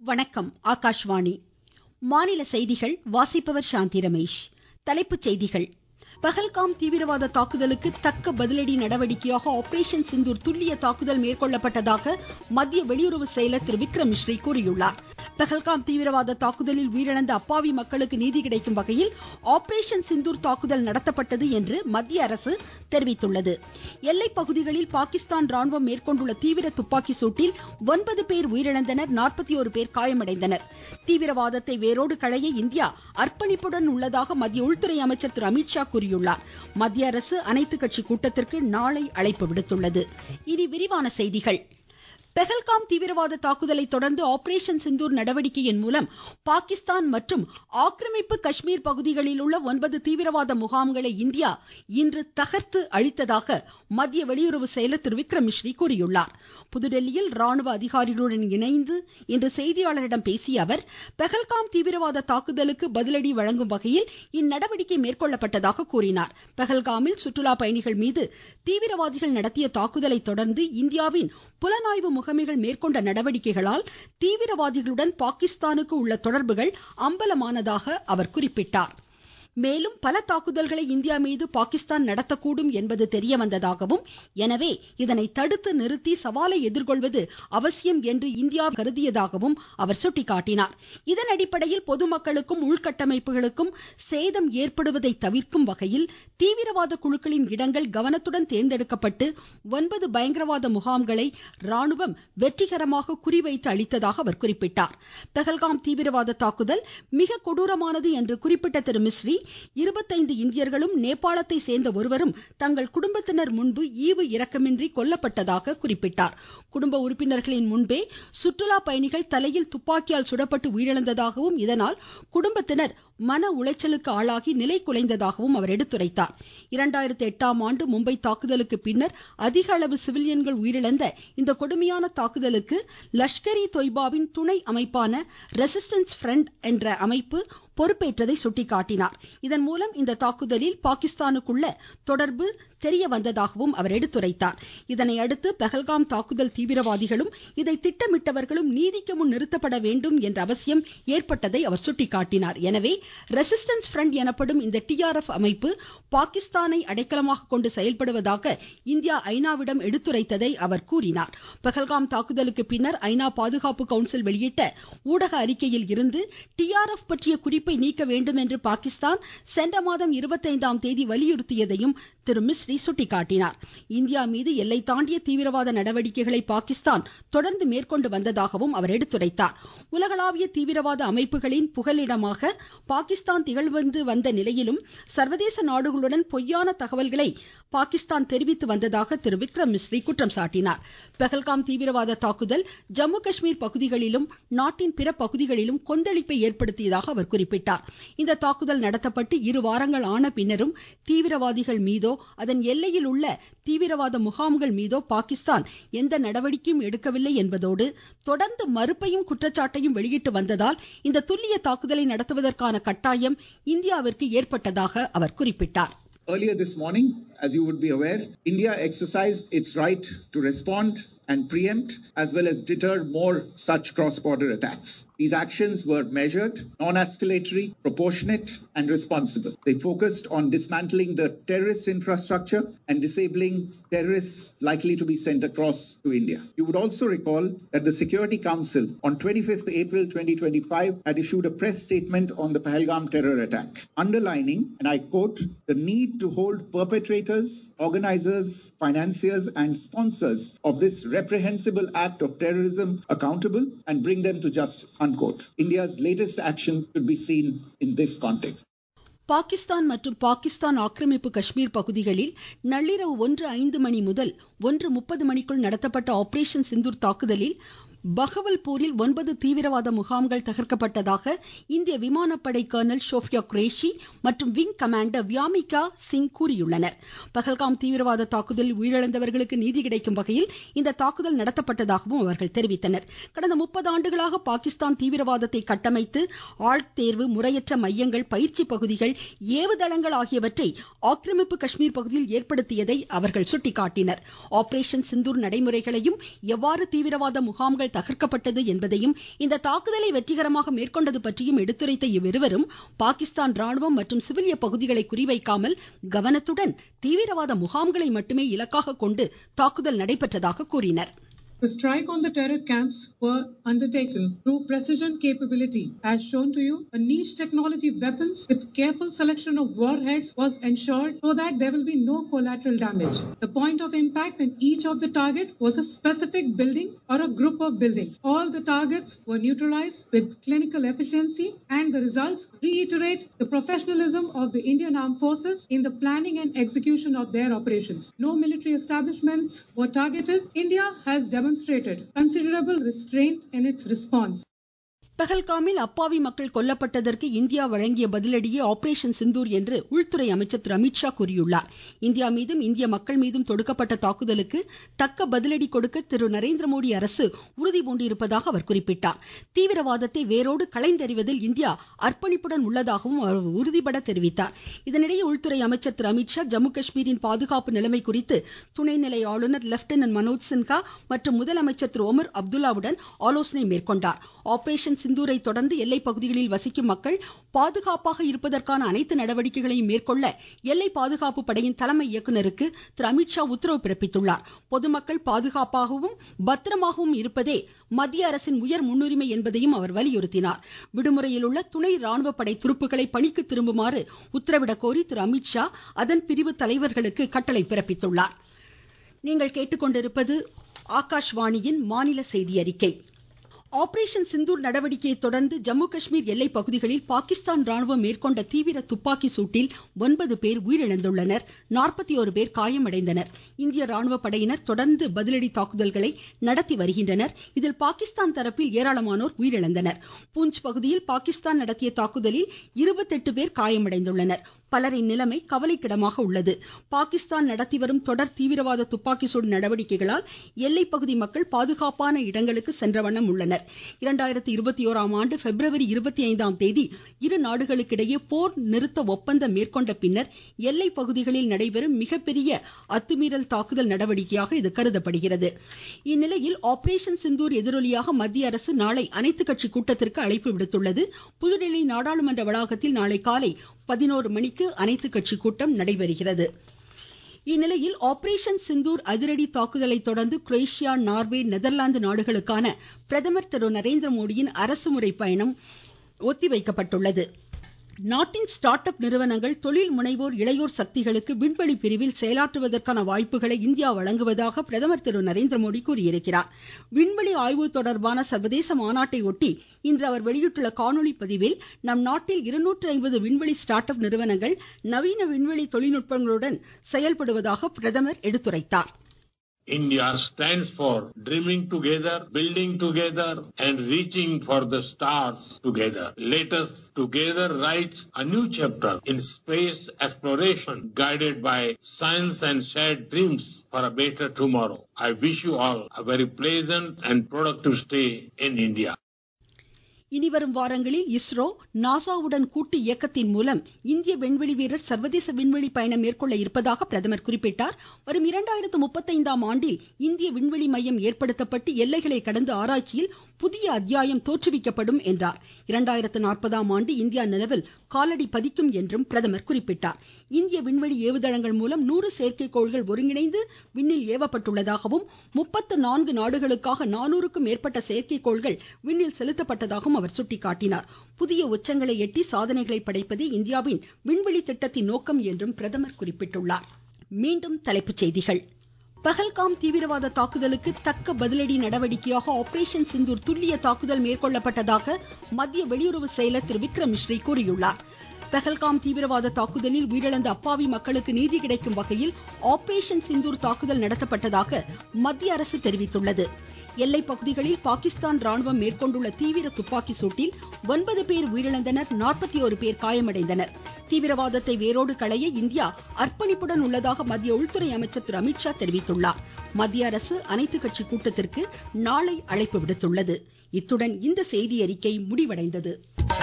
வணக்கம் ஆகாஷ்வாணி மாநில செய்திகள் வாசிப்பவர் சாந்தி ரமேஷ் தலைப்புச் செய்திகள் பஹல்காம் தீவிரவாத தாக்குதலுக்கு தக்க பதிலடி நடவடிக்கையாக ஆபரேஷன் சிந்தூர் துல்லிய தாக்குதல் மேற்கொள்ளப்பட்டதாக மத்திய வெளியுறவு செயலர் திரு விக்ரம் மிஸ்ரி கூறியுள்ளார் பஹல்காம் தீவிரவாத தாக்குதலில் உயிரிழந்த அப்பாவி மக்களுக்கு நீதி கிடைக்கும் வகையில் ஆபரேஷன் சிந்தூர் தாக்குதல் நடத்தப்பட்டது என்று மத்திய அரசு தெரிவித்துள்ளது எல்லைப் பகுதிகளில் பாகிஸ்தான் ராணுவம் மேற்கொண்டுள்ள தீவிர துப்பாக்கி சூட்டில் ஒன்பது பேர் உயிரிழந்தனர் நாற்பத்தி ஒரு பேர் காயமடைந்தனர் தீவிரவாதத்தை வேரோடு களைய இந்தியா அர்ப்பணிப்புடன் உள்ளதாக மத்திய உள்துறை அமைச்சர் திரு அமித்ஷா கூறியுள்ளார் மத்திய அரசு அனைத்து கட்சி கூட்டத்திற்கு நாளை அழைப்பு விடுத்துள்ளது இனி விரிவான செய்திகள் பெஹல்காம் தீவிரவாத தாக்குதலை தொடர்ந்து ஆபரேஷன் சிந்தூர் நடவடிக்கையின் மூலம் பாகிஸ்தான் மற்றும் ஆக்கிரமிப்பு காஷ்மீர் பகுதிகளில் உள்ள ஒன்பது தீவிரவாத முகாம்களை இந்தியா இன்று தகர்த்து அழித்ததாக மத்திய வெளியுறவு செயலர் திரு விக்ரம் மிஸ்ரி கூறியுள்ளார் புதுடெல்லியில் ராணுவ அதிகாரிகளுடன் இணைந்து இன்று செய்தியாளரிடம் பேசிய அவர் பெஹல்காம் தீவிரவாத தாக்குதலுக்கு பதிலடி வழங்கும் வகையில் இந்நடவடிக்கை மேற்கொள்ளப்பட்டதாக கூறினார் பெஹல்காமில் சுற்றுலா பயணிகள் மீது தீவிரவாதிகள் நடத்திய தாக்குதலை தொடர்ந்து இந்தியாவின் புலனாய்வு முகமைகள் மேற்கொண்ட நடவடிக்கைகளால் தீவிரவாதிகளுடன் பாகிஸ்தானுக்கு உள்ள தொடர்புகள் அம்பலமானதாக அவர் குறிப்பிட்டார் மேலும் பல தாக்குதல்களை இந்தியா மீது பாகிஸ்தான் நடத்தக்கூடும் என்பது தெரிய வந்ததாகவும் எனவே இதனை தடுத்து நிறுத்தி சவாலை எதிர்கொள்வது அவசியம் என்று இந்தியா கருதியதாகவும் அவர் சுட்டிக்காட்டினார் இதன் அடிப்படையில் பொதுமக்களுக்கும் உள்கட்டமைப்புகளுக்கும் சேதம் ஏற்படுவதை தவிர்க்கும் வகையில் தீவிரவாத குழுக்களின் இடங்கள் கவனத்துடன் தேர்ந்தெடுக்கப்பட்டு ஒன்பது பயங்கரவாத முகாம்களை ராணுவம் வெற்றிகரமாக குறிவைத்து அளித்ததாக அவர் குறிப்பிட்டார் பெஹல்காம் தீவிரவாத தாக்குதல் மிக கொடூரமானது என்று குறிப்பிட்ட திரு மிஸ்ரி இருபத்தைந்து இந்தியர்களும் நேபாளத்தை சேர்ந்த ஒருவரும் தங்கள் குடும்பத்தினர் முன்பு ஈவு இரக்கமின்றி கொல்லப்பட்டதாக குறிப்பிட்டார் குடும்ப உறுப்பினர்களின் முன்பே சுற்றுலா பயணிகள் தலையில் துப்பாக்கியால் சுடப்பட்டு உயிரிழந்ததாகவும் இதனால் குடும்பத்தினர் மன உளைச்சலுக்கு ஆளாகி நிலை குலைந்ததாகவும் அவர் எடுத்துரைத்தார் இரண்டாயிரத்தி எட்டாம் ஆண்டு மும்பை தாக்குதலுக்கு பின்னர் அதிக அளவு சிவிலியன்கள் உயிரிழந்த இந்த கொடுமையான தாக்குதலுக்கு லஷ்கர் இ தொய்பாவின் துணை அமைப்பான ரெசிஸ்டன்ஸ் ஃப்ரண்ட் என்ற அமைப்பு பொறுப்பேற்றதை சுட்டிக்காட்டினார் இதன் மூலம் இந்த தாக்குதலில் பாகிஸ்தானுக்குள்ள தொடர்பு தெரிய வந்ததாகவும் அவர் எடுத்துரைத்தார் இதனை அடுத்து பஹல்காம் தாக்குதல் தீவிரவாதிகளும் இதை திட்டமிட்டவர்களும் நீதிக்கு முன் நிறுத்தப்பட வேண்டும் என்ற அவசியம் ஏற்பட்டதை அவர் சுட்டிக்காட்டினார் எனவே ரெசிஸ்டன்ஸ் ஃப்ரண்ட் எனப்படும் இந்த டிஆர்எஃப் அமைப்பு பாகிஸ்தானை அடைக்கலமாக கொண்டு செயல்படுவதாக இந்தியா ஐநாவிடம் எடுத்துரைத்ததை அவர் கூறினார் பஹல்காம் தாக்குதலுக்கு பின்னர் ஐநா பாதுகாப்பு கவுன்சில் வெளியிட்ட ஊடக அறிக்கையில் இருந்து டிஆர்எஃப் பற்றிய குறிப்பை நீக்க வேண்டும் என்று பாகிஸ்தான் சென்ற மாதம் இருபத்தைந்தாம் தேதி வலியுறுத்தியதையும் திரு மிஸ்ரி சுட்டிக்காட்டினார் இந்தியா மீது எல்லை தாண்டிய தீவிரவாத நடவடிக்கைகளை பாகிஸ்தான் தொடர்ந்து மேற்கொண்டு வந்ததாகவும் அவர் எடுத்துரைத்தார் உலகளாவிய தீவிரவாத அமைப்புகளின் புகலிடமாக பாகிஸ்தான் திகழ்ந்து வந்த நிலையிலும் சர்வதேச நாடுகளுடன் பொய்யான தகவல்களை பாகிஸ்தான் தெரிவித்து வந்ததாக திரு விக்ரம் மிஸ்ரி குற்றம் சாட்டினார் பெஹல்காம் தீவிரவாத தாக்குதல் ஜம்மு காஷ்மீர் பகுதிகளிலும் நாட்டின் பிற பகுதிகளிலும் கொந்தளிப்பை ஏற்படுத்தியதாக அவர் குறிப்பிட்டார் இந்த தாக்குதல் நடத்தப்பட்டு இரு வாரங்கள் ஆன பின்னரும் தீவிரவாதிகள் மீதோ அதன் எல்லையில் உள்ள தீவிரவாத முகாம்கள் மீதோ பாகிஸ்தான் எந்த நடவடிக்கையும் எடுக்கவில்லை என்பதோடு தொடர்ந்து மறுப்பையும் குற்றச்சாட்டையும் வெளியிட்டு வந்ததால் இந்த துல்லிய தாக்குதலை நடத்துவதற்கான கட்டாயம் இந்தியாவிற்கு ஏற்பட்டதாக அவர் குறிப்பிட்டார் Earlier this morning, as you would be aware, India exercised its right to respond and preempt as well as deter more such cross-border attacks. These actions were measured, non-escalatory, proportionate and responsible. They focused on dismantling the terrorist infrastructure and disabling terrorists likely to be sent across to India. You would also recall that the Security Council on 25th April 2025 had issued a press statement on the Pahalgam terror attack, underlining, and I quote, the need to hold perpetrators, organizers, financiers and sponsors of this reprehensible act of terrorism accountable and bring them to justice. Unquote. India's latest actions should be seen in this context. Pakistan மற்றும் பாகிஸ்தான் ஆக்கிரமிப்பு காஷ்மீர் பகுதிகளில் நள்ளிரவு ஒன்று ஐந்து மணி முதல் ஒன்று முப்பது மணிக்குள் நடத்தப்பட்ட ஆபரேஷன் சிந்தூர் தாக்குதலில் பகவல்பூரில் ஒன்பது தீவிரவாத முகாம்கள் தகர்க்கப்பட்டதாக இந்திய விமானப்படை கர்னல் ஷோஃபியா குரேஷி மற்றும் விங் கமாண்டர் வியாமிகா சிங் கூறியுள்ளனர் பகல்காம் தீவிரவாத தாக்குதலில் உயிரிழந்தவர்களுக்கு நீதி கிடைக்கும் வகையில் இந்த தாக்குதல் நடத்தப்பட்டதாகவும் அவர்கள் தெரிவித்தனர் கடந்த முப்பது ஆண்டுகளாக பாகிஸ்தான் தீவிரவாதத்தை கட்டமைத்து ஆழ்தேர்வு முறையற்ற மையங்கள் பயிற்சி பகுதிகள் ஏவுதளங்கள் ஆகியவற்றை ஆக்கிரமிப்பு காஷ்மீர் பகுதியில் ஏற்படுத்தியதை அவர்கள் சுட்டிக்காட்டினர் ஆபரேஷன் சிந்தூர் நடைமுறைகளையும் எவ்வாறு தீவிரவாத முகாம்கள் கட்டடங்கள் தகர்க்கப்பட்டது என்பதையும் இந்த தாக்குதலை வெற்றிகரமாக மேற்கொண்டது பற்றியும் எடுத்துரைத்த இவ்விருவரும் பாகிஸ்தான் ராணுவம் மற்றும் சிவிலிய பகுதிகளை குறிவைக்காமல் கவனத்துடன் தீவிரவாத முகாம்களை மட்டுமே இலக்காக கொண்டு தாக்குதல் நடைபெற்றதாக கூறினர் The strike on the terror camps were undertaken through precision capability. As shown to you, a niche technology weapons with careful selection of warheads was ensured so that there will be no collateral damage. The point of impact in each of the target was a specific building or a group of buildings. All the targets were neutralized with clinical efficiency and the results reiterate the professionalism of the Indian Armed Forces in the planning and execution of their operations. No military establishments were targeted. India has demonstrated demonstrated considerable restraint in its response. பகல்காமில் அப்பாவி மக்கள் கொல்லப்பட்டதற்கு India வழங்கிய பதிலடியே operation Sindoor என்று உள்துறை அமைச்சர் திரு அமித்ஷா கூறியுள்ளார் India மீதும் இந்திய மக்கள் மீதும் தொடுக்கப்பட்ட தாக்குதலுக்கு தக்க பதிலடி கொடுக்க திரு நரேந்திர மோடி அரசு உறுதி பூண்டிருப்பதாக அவர் குறிப்பிட்டார் தீவிரவாதத்தை வேரோடு களைந்தெறிவதில் இந்தியா அர்ப்பணிப்புடன் உள்ளதாகவும் அவர் உறுதிபட தெரிவித்தார் இதனிடையே உள்துறை அமைச்சர் திரு அமித்ஷா ஜம்மு காஷ்மீரின் பாதுகாப்பு நிலைமை குறித்து துணைநிலை ஆளுநர் லெப்டினன்ட் மனோஜ் சின்ஹா மற்றும் முதலமைச்சர் திரு ஒமர் அப்துல்லாவுடன் ஆலோசனை மேற்கொண்டார் ஆபரேஷன் சிந்தூரை தொடர்ந்து எல்லை பகுதிகளில் வசிக்கும் மக்கள் பாதுகாப்பாக இருப்பதற்கான அனைத்து நடவடிக்கைகளையும் மேற்கொள்ள எல்லை பாதுகாப்பு படையின் தலைமை இயக்குநருக்கு திரு அமித்ஷா உத்தரவு பிறப்பித்துள்ளார் பொதுமக்கள் பாதுகாப்பாகவும் பத்திரமாகவும் இருப்பதே மத்திய அரசின் உயர் முன்னுரிமை என்பதையும் அவர் வலியுறுத்தினார் விடுமுறையில் உள்ள துணை ராணுவ படை துருப்புகளை பணிக்கு திரும்புமாறு உத்தரவிடக் கோரி திரு அமித்ஷா அதன் பிரிவு தலைவர்களுக்கு கட்டளை பிறப்பித்துள்ளார் நீங்கள் கேட்டுக்கொண்டிருப்பது ஆகாஷ்வாணியின் மாநில செய்தி அறிக்கை ஆபரேஷன் சிந்தூர் நடவடிக்கையை தொடர்ந்து ஜம்மு காஷ்மீர் எல்லை பகுதிகளில் பாகிஸ்தான் ராணுவம் மேற்கொண்ட தீவிர துப்பாக்கி சூட்டில் ஒன்பது பேர் உயிரிழந்துள்ளனர் நாற்பத்தி ஒரு பேர் காயமடைந்தனர் இந்திய ராணுவ படையினர் தொடர்ந்து பதிலடி தாக்குதல்களை நடத்தி வருகின்றனர் இதில் பாகிஸ்தான் தரப்பில் ஏராளமானோர் உயிரிழந்தனர் பூஞ்ச் பகுதியில் பாகிஸ்தான் நடத்திய தாக்குதலில் இருபத்தெட்டு பேர் காயமடைந்துள்ளனர் பலரின் நிலைமை கவலைக்கிடமாக உள்ளது பாகிஸ்தான் நடத்தி வரும் தொடர் தீவிரவாத துப்பாக்கி சூடு நடவடிக்கைகளால் எல்லைப்பகுதி மக்கள் பாதுகாப்பான இடங்களுக்கு சென்ற வண்ணம் உள்ளனர் இரண்டாயிரத்தி இருபத்தி ஓராம் ஆண்டு பிப்ரவரி இருபத்தி ஐந்தாம் தேதி இரு நாடுகளுக்கிடையே போர் நிறுத்த ஒப்பந்தம் மேற்கொண்ட பின்னர் எல்லை பகுதிகளில் நடைபெறும் மிகப்பெரிய அத்துமீறல் தாக்குதல் நடவடிக்கையாக இது கருதப்படுகிறது இந்நிலையில் ஆபரேஷன் சிந்தூர் எதிரொலியாக மத்திய அரசு நாளை அனைத்து கட்சி கூட்டத்திற்கு அழைப்பு விடுத்துள்ளது புதுடெல்லி நாடாளுமன்ற வளாகத்தில் நாளை காலை பதினோரு மணிக்கு அனைத்து கட்சி கூட்டம் நடைபெறுகிறது இந்நிலையில் ஆபரேஷன் சிந்தூர் அதிரடி தாக்குதலை தொடர்ந்து குரேஷியா நார்வே நெதர்லாந்து நாடுகளுக்கான பிரதமர் திரு நரேந்திர மோடியின் அரசுமுறை பயணம் ஒத்திவைக்கப்பட்டுள்ளது நாட்டின் ஸ்டார்ட் அப் நிறுவனங்கள் தொழில் முனைவோர் இளையோர் சக்திகளுக்கு விண்வெளி பிரிவில் செயலாற்றுவதற்கான வாய்ப்புகளை இந்தியா வழங்குவதாக பிரதமர் திரு நரேந்திர மோடி கூறியிருக்கிறார் விண்வெளி ஆய்வு தொடர்பான சர்வதேச மாநாட்டை ஒட்டி இன்று அவர் வெளியிட்டுள்ள காணொலி பதிவில் நம் நாட்டில் இருநூற்று ஐம்பது விண்வெளி ஸ்டார்ட் அப் நிறுவனங்கள் நவீன விண்வெளி தொழில்நுட்பங்களுடன் செயல்படுவதாக பிரதமர் எடுத்துரைத்தார் India stands for dreaming together, building together, and reaching for the stars together. Let us together write a new chapter in space exploration guided by science and shared dreams for a better tomorrow. I wish you all a very pleasant and productive stay in India. இனிவரும் வாரங்களில் இஸ்ரோ நாசாவுடன் கூட்டு இயக்கத்தின் மூலம் இந்திய விண்வெளி வீரர் சர்வதேச விண்வெளி பயணம் மேற்கொள்ள இருப்பதாக பிரதமர் குறிப்பிட்டார் வரும் இரண்டாயிரத்து முப்பத்தைந்தாம் ஆண்டில் இந்திய விண்வெளி மையம் ஏற்படுத்தப்பட்டு எல்லைகளை கடந்து ஆராய்ச்சியில் புதிய அத்தியாயம் தோற்றுவிக்கப்படும் என்றார் இரண்டாயிரத்து நாற்பதாம் ஆண்டு இந்தியா நிலவில் காலடி பதிக்கும் என்றும் பிரதமர் குறிப்பிட்டார் இந்திய விண்வெளி ஏவுதளங்கள் மூலம் நூறு செயற்கைக்கோள்கள் ஒருங்கிணைந்து விண்ணில் ஏவப்பட்டுள்ளதாகவும் முப்பத்து நான்கு நாடுகளுக்காக நானூறுக்கும் மேற்பட்ட செயற்கைக்கோள்கள் விண்ணில் செலுத்தப்பட்டதாகவும் அவர் சுட்டிக்காட்டினார் புதிய உச்சங்களை எட்டி சாதனைகளை படைப்பதே இந்தியாவின் விண்வெளி திட்டத்தின் நோக்கம் என்றும் பிரதமர் குறிப்பிட்டுள்ளார் மீண்டும் தலைப்புச் செய்திகள் பகல்காம் தீவிரவாத தாக்குதலுக்கு தக்க பதிலடி நடவடிக்கையாக ஆபரேஷன் சிந்தூர் துல்லிய தாக்குதல் மேற்கொள்ளப்பட்டதாக மத்திய வெளியுறவு செயலர் திரு விக்ரம் மிஸ்ரி கூறியுள்ளார் பகல்காம் தீவிரவாத தாக்குதலில் உயிரிழந்த அப்பாவி மக்களுக்கு நீதி கிடைக்கும் வகையில் ஆபரேஷன் சிந்தூர் தாக்குதல் நடத்தப்பட்டதாக மத்திய அரசு தெரிவித்துள்ளது எல்லை பகுதிகளில் பாகிஸ்தான் ராணுவம் மேற்கொண்டுள்ள தீவிர துப்பாக்கி சூட்டில் ஒன்பது பேர் உயிரிழந்தனர் நாற்பத்தி ஒரு பேர் காயமடைந்தனர் தீவிரவாதத்தை வேரோடு களைய இந்தியா அர்ப்பணிப்புடன் உள்ளதாக மத்திய உள்துறை அமைச்சர் திரு அமித்ஷா தெரிவித்துள்ளார் மத்திய அரசு அனைத்து கட்சி கூட்டத்திற்கு நாளை அழைப்பு விடுத்துள்ளது இத்துடன் இந்த செய்தி அறிக்கை முடிவடைந்தது